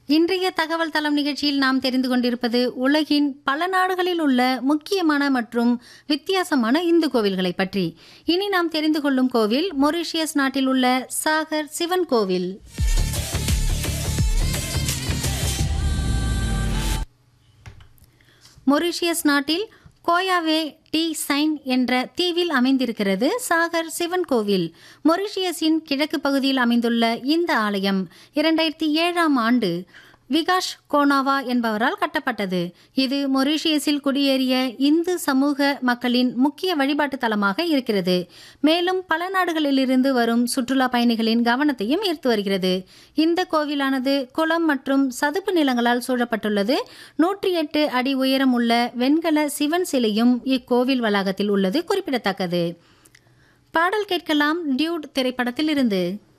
இன்றைய தகவல் தளம் நிகழ்ச்சியில் நாம் தெரிந்து கொண்டிருப்பது உலகின் பல நாடுகளில் உள்ள முக்கியமான மற்றும் வித்தியாசமான இந்து கோவில்களை பற்றி இனி நாம் தெரிந்து கொள்ளும் கோவில் மொரீஷியஸ் நாட்டில் உள்ள சாகர் சிவன் கோவில் மொரீஷியஸ் நாட்டில் கோயாவே டி சைன் என்ற தீவில் அமைந்திருக்கிறது சாகர் சிவன் கோவில் மொரீஷியஸின் கிழக்கு பகுதியில் அமைந்துள்ள இந்த ஆலயம் இரண்டாயிரத்தி ஏழாம் ஆண்டு விகாஷ் கோனாவா என்பவரால் கட்டப்பட்டது இது மொரீஷியஸில் குடியேறிய இந்து சமூக மக்களின் முக்கிய வழிபாட்டு தலமாக இருக்கிறது மேலும் பல நாடுகளிலிருந்து வரும் சுற்றுலா பயணிகளின் கவனத்தையும் ஈர்த்து வருகிறது இந்த கோவிலானது குளம் மற்றும் சதுப்பு நிலங்களால் சூழப்பட்டுள்ளது நூற்றி எட்டு அடி உயரம் உள்ள வெண்கல சிவன் சிலையும் இக்கோவில் வளாகத்தில் உள்ளது குறிப்பிடத்தக்கது பாடல் கேட்கலாம் டியூட் திரைப்படத்தில் இருந்து